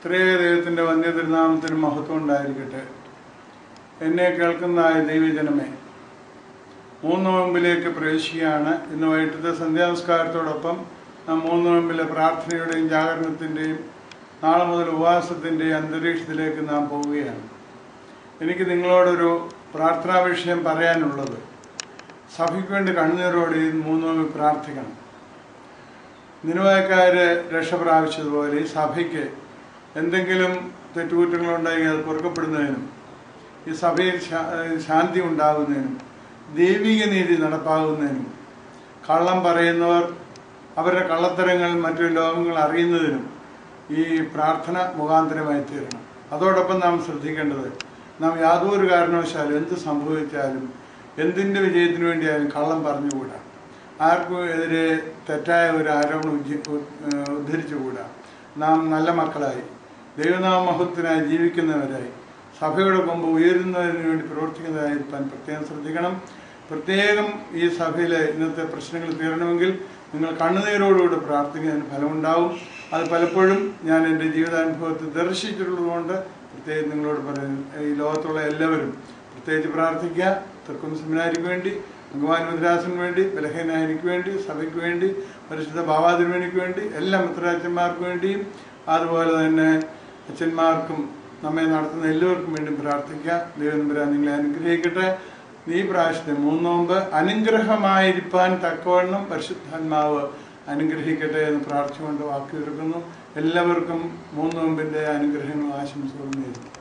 ത്രേക ദൈവത്തിൻ്റെ വന്യതിരുനാമത്തിന് മഹത്വം ഉണ്ടായിരിക്കട്ടെ എന്നെ കേൾക്കുന്നതായ ദൈവജനമേ മൂന്ന് നോമ്പിലേക്ക് പ്രവേശിക്കുകയാണ് ഇന്ന് വൈകിട്ടത്തെ സന്ധ്യാനമസ്കാരത്തോടൊപ്പം നാം മൂന്ന് നോമ്പിലെ പ്രാർത്ഥനയുടെയും ജാഗരണത്തിൻ്റെയും നാളെ മുതൽ ഉപവാസത്തിൻ്റെയും അന്തരീക്ഷത്തിലേക്ക് നാം പോവുകയാണ് എനിക്ക് നിങ്ങളോടൊരു പ്രാർത്ഥനാ വിഷയം പറയാനുള്ളത് സഭയ്ക്ക് വേണ്ടി കണ്ണുനീരോടെ ഈ മൂന്ന് നോമ്പ് പ്രാർത്ഥിക്കണം നിരുവായക്കാര് രക്ഷ പ്രാപിച്ചതുപോലെ ഈ സഭയ്ക്ക് എന്തെങ്കിലും തെറ്റുകുറ്റങ്ങളുണ്ടെങ്കിൽ അത് പൊറുക്കപ്പെടുന്നതിനും ഈ സഭയിൽ ശാ- ശാന്തി ഉണ്ടാകുന്നതിനും ദൈവിക നീതി നടപ്പാകുന്നതിനും കള്ളം പറയുന്നവർ അവരുടെ കള്ളത്തരങ്ങൾ മറ്റു ലോകങ്ങൾ അറിയുന്നതിനും ഈ പ്രാർത്ഥന മുഖാന്തരമായി തീരണം അതോടൊപ്പം നാം ശ്രദ്ധിക്കേണ്ടത് നാം യാതൊരു കാരണവശാലും എന്ത് സംഭവിച്ചാലും എന്തിൻ്റെ വിജയത്തിന് വേണ്ടിയായാലും കള്ളം പറഞ്ഞുകൂടാ ആർക്കും എതിരെ തെറ്റായ ഒരു ആരോപണം ഉജ്ജി- ഉ- ഏഹ് ഉദ്ധരിച്ചുകൂടാ നാം നല്ല മക്കളായി ദൈവനാമഹത്വത്തിനായി ജീവിക്കുന്നവരായി സഭയുടെ മുമ്പ് ഉയരുന്നതിന് വേണ്ടി പ്രവർത്തിക്കുന്നതായി താൻ പ്രത്യേകം ശ്രദ്ധിക്കണം പ്രത്യേകം ഈ സഭയിലെ ഇന്നത്തെ പ്രശ്നങ്ങൾ തീരണമെങ്കിൽ നിങ്ങൾ കണ്ണുനീരോടുകൂടി പ്രാർത്ഥിക്കുന്നതിന് ഫലമുണ്ടാവും അത് പലപ്പോഴും ഞാൻ എൻ്റെ ജീവിതാനുഭവത്തിൽ ദർശിച്ചിട്ടുള്ളതുകൊണ്ട് പ്രത്യേകം നിങ്ങളോട് പറയുന്നു ഈ ലോകത്തുള്ള എല്ലാവരും പ്രത്യേകിച്ച് പ്രാർത്ഥിക്കുക തെക്കും സെമിനാരിക്ക് വേണ്ടി ഭഗവാൻ മുദ്രാസിന് വേണ്ടി ബലഹീനായനിക്ക് വേണ്ടി സഭയ്ക്ക് വേണ്ടി പരിശുദ്ധ ഭാവാതിരുമേനിക്ക് വേണ്ടി എല്ലാ മിത്രാച്ചന്മാർക്ക് വേണ്ടിയും അതുപോലെ തന്നെ അച്ഛന്മാർക്കും നമ്മെ നടത്തുന്ന എല്ലാവർക്കും വേണ്ടി പ്രാർത്ഥിക്കുക ദൈവം തമ്പുരാൻ നിങ്ങളെ അനുഗ്രഹിക്കട്ടെ ഈ പ്രാവശ്യത്തെ മൂന്നോമ്പ് അനുഗ്രഹമായിരിക്കാൻ തക്കവണ്ണം പരിശുദ്ധാത്മാവ് അനുഗ്രഹിക്കട്ടെ എന്ന് പ്രാർത്ഥിച്ചുകൊണ്ട് വാക്കുയർക്കുന്നു എല്ലാവർക്കും മൂന്നോമ്പിൻ്റെ അനുഗ്രഹങ്ങളും ആശംസകളും നേരുന്നു